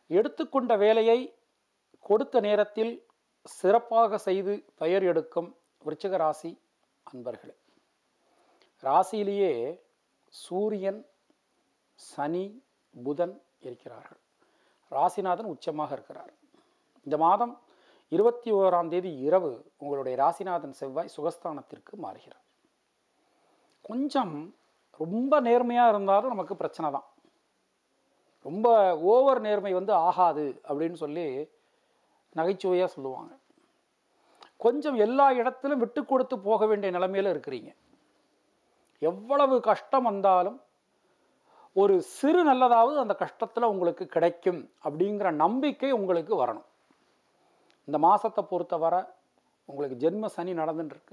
எடுத்துக்கொண்ட வேலையை கொடுத்த நேரத்தில் சிறப்பாக செய்து பெயர் எடுக்கும் விருச்சிக ராசி அன்பர்களே ராசியிலேயே சூரியன் சனி புதன் இருக்கிறார்கள் ராசிநாதன் உச்சமாக இருக்கிறார் இந்த மாதம் இருபத்தி ஓராம் தேதி இரவு உங்களுடைய ராசிநாதன் செவ்வாய் சுகஸ்தானத்திற்கு மாறுகிறார் கொஞ்சம் ரொம்ப நேர்மையாக இருந்தாலும் நமக்கு பிரச்சனை தான் ரொம்ப ஓவர் நேர்மை வந்து ஆகாது அப்படின்னு சொல்லி நகைச்சுவையாக சொல்லுவாங்க கொஞ்சம் எல்லா இடத்திலும் விட்டு கொடுத்து போக வேண்டிய நிலைமையில இருக்கிறீங்க எவ்வளவு கஷ்டம் வந்தாலும் ஒரு சிறு நல்லதாவது அந்த கஷ்டத்தில் உங்களுக்கு கிடைக்கும் அப்படிங்கிற நம்பிக்கை உங்களுக்கு வரணும் இந்த மாதத்தை பொறுத்தவரை உங்களுக்கு ஜென்ம சனி நடந்துட்டு இருக்கு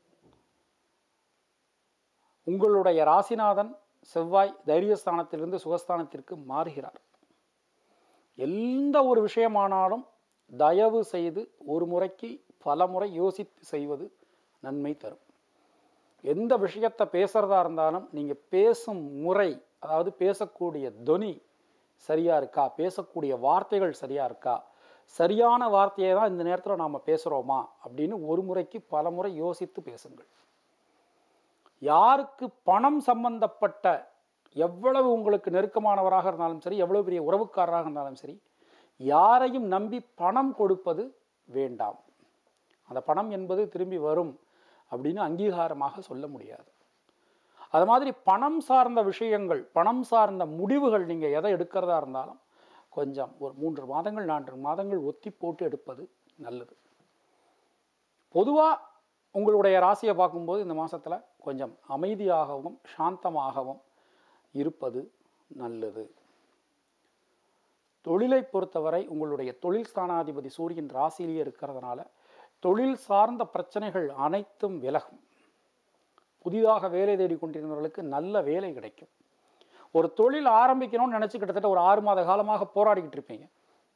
உங்களுடைய ராசிநாதன் செவ்வாய் தைரியஸ்தானத்திலிருந்து சுகஸ்தானத்திற்கு மாறுகிறார் எந்த ஒரு விஷயமானாலும் தயவு செய்து ஒரு முறைக்கு பல முறை யோசித்து செய்வது நன்மை தரும் எந்த விஷயத்தை பேசுகிறதா இருந்தாலும் நீங்கள் பேசும் முறை அதாவது பேசக்கூடிய தொனி சரியாக இருக்கா பேசக்கூடிய வார்த்தைகள் சரியாக இருக்கா சரியான வார்த்தையை தான் இந்த நேரத்தில் நாம் பேசுகிறோமா அப்படின்னு ஒரு முறைக்கு பல முறை யோசித்து பேசுங்கள் யாருக்கு பணம் சம்பந்தப்பட்ட எவ்வளவு உங்களுக்கு நெருக்கமானவராக இருந்தாலும் சரி எவ்வளவு பெரிய உறவுக்காரராக இருந்தாலும் சரி யாரையும் நம்பி பணம் கொடுப்பது வேண்டாம் அந்த பணம் என்பது திரும்பி வரும் அப்படின்னு அங்கீகாரமாக சொல்ல முடியாது அது மாதிரி பணம் சார்ந்த விஷயங்கள் பணம் சார்ந்த முடிவுகள் நீங்கள் எதை எடுக்கிறதா இருந்தாலும் கொஞ்சம் ஒரு மூன்று மாதங்கள் நான்கு மாதங்கள் ஒத்தி போட்டு எடுப்பது நல்லது பொதுவாக உங்களுடைய ராசியை பார்க்கும்போது இந்த மாதத்தில் கொஞ்சம் அமைதியாகவும் சாந்தமாகவும் இருப்பது நல்லது தொழிலை பொறுத்தவரை உங்களுடைய தொழில் ஸ்தானாதிபதி சூரியன் ராசியிலேயே இருக்கிறதுனால தொழில் சார்ந்த பிரச்சனைகள் அனைத்தும் விலகும் புதிதாக வேலை தேடி கொண்டிருந்தவர்களுக்கு நல்ல வேலை கிடைக்கும் ஒரு தொழில் ஆரம்பிக்கணும்னு நினச்சி கிட்டத்தட்ட ஒரு ஆறு மாத காலமாக போராடிக்கிட்டு இருப்பீங்க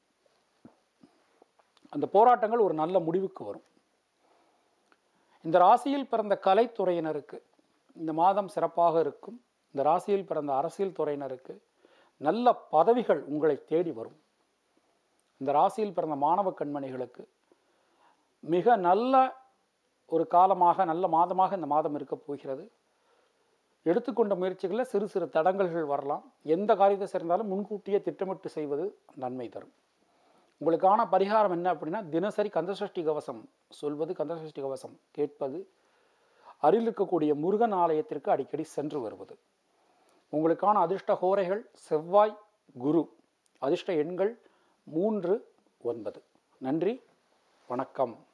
அந்த போராட்டங்கள் ஒரு நல்ல முடிவுக்கு வரும் இந்த ராசியில் பிறந்த கலைத்துறையினருக்கு இந்த மாதம் சிறப்பாக இருக்கும் இந்த ராசியில் பிறந்த அரசியல் துறையினருக்கு நல்ல பதவிகள் உங்களை தேடி வரும் இந்த ராசியில் பிறந்த மாணவ கண்மணிகளுக்கு மிக நல்ல ஒரு காலமாக நல்ல மாதமாக இந்த மாதம் இருக்க போகிறது எடுத்துக்கொண்ட முயற்சிகளில் சிறு சிறு தடங்கல்கள் வரலாம் எந்த காரியத்தை சேர்ந்தாலும் முன்கூட்டியே திட்டமிட்டு செய்வது நன்மை தரும் உங்களுக்கான பரிகாரம் என்ன அப்படின்னா தினசரி கந்தசஷ்டி கவசம் சொல்வது கந்தசஷ்டி கவசம் கேட்பது அருகில் இருக்கக்கூடிய முருகன் ஆலயத்திற்கு அடிக்கடி சென்று வருவது உங்களுக்கான அதிர்ஷ்ட ஹோரைகள் செவ்வாய் குரு அதிர்ஷ்ட எண்கள் மூன்று ஒன்பது நன்றி வணக்கம்